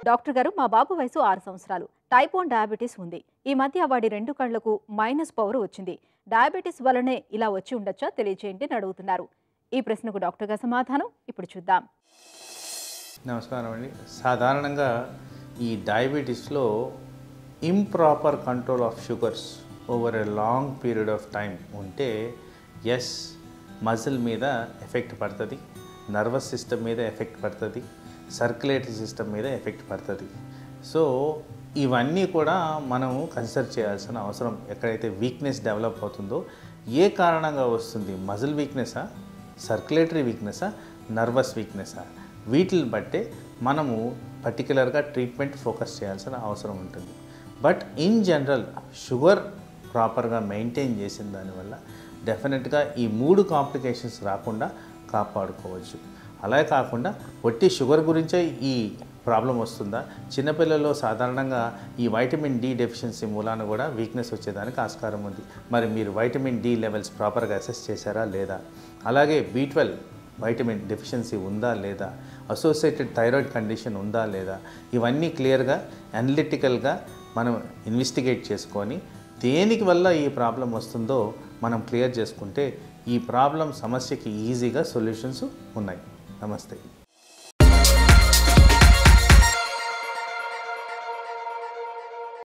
doctor గారు మా బాబు వయసు ఆరు సంవత్సరాలు టైప్ వన్ డయాబెటీస్ ఉంది ఈ మధ్య వాడి రెండు కళ్లకు మైనస్ పవర్ వచ్చింది డయాబెటీస్ వల్లనే ఇలా వచ్చి ఉండొచ్చా తెలియజేయండి అని అడుగుతున్నారు ఈ ప్రశ్నకు డాక్టర్ గారి సమాధానం ఇప్పుడు చూద్దాం నమస్కారం అండి సాధారణంగా ఈ డయాబెటీస్లో improper control of sugars over a long period of time ఉంటే ఎస్ మజిల్ మీద ఎఫెక్ట్ పడుతుంది నర్వస్ సిస్టమ్ మీద ఎఫెక్ట్ పడుతుంది సర్క్యులేటరీ సిస్టమ్ మీద ఎఫెక్ట్ పడుతుంది సో ఇవన్నీ కూడా మనము కన్సిడర్ చేయాల్సిన అవసరం ఎక్కడైతే వీక్నెస్ డెవలప్ అవుతుందో ఏ కారణంగా వస్తుంది మజిల్ వీక్నెసా సర్క్యులేటరీ వీక్నెసా నర్వస్ వీక్నెసా వీటిని బట్టే మనము పర్టికులర్గా ట్రీట్మెంట్ ఫోకస్ చేయాల్సిన అవసరం ఉంటుంది బట్ ఇన్ జనరల్ షుగర్ ప్రాపర్గా మెయింటైన్ చేసిన దానివల్ల డెఫినెట్గా ఈ మూడు కాంప్లికేషన్స్ రాకుండా కాపాడుకోవచ్చు అలాగే కాకుండా ఒట్టి షుగర్ గురించే ఈ ప్రాబ్లం వస్తుందా చిన్నపిల్లల్లో సాధారణంగా ఈ వైటమిన్ డి డెఫిషియన్సీ మూలాన కూడా వీక్నెస్ వచ్చేదానికి ఆస్కారం ఉంది మరి మీరు వైటమిన్ డి లెవెల్స్ ప్రాపర్గా అసెస్ చేశారా లేదా అలాగే బీ ట్వెల్వ్ వైటమిన్ డెఫిషియన్సీ ఉందా లేదా అసోసియేటెడ్ థైరాయిడ్ కండిషన్ ఉందా లేదా ఇవన్నీ క్లియర్గా అనలిటికల్గా మనం ఇన్వెస్టిగేట్ చేసుకొని దేనికి వల్ల ఈ ప్రాబ్లం వస్తుందో మనం క్లియర్ చేసుకుంటే ఈ ప్రాబ్లం సమస్యకి ఈజీగా సొల్యూషన్స్ ఉన్నాయి నమస్తే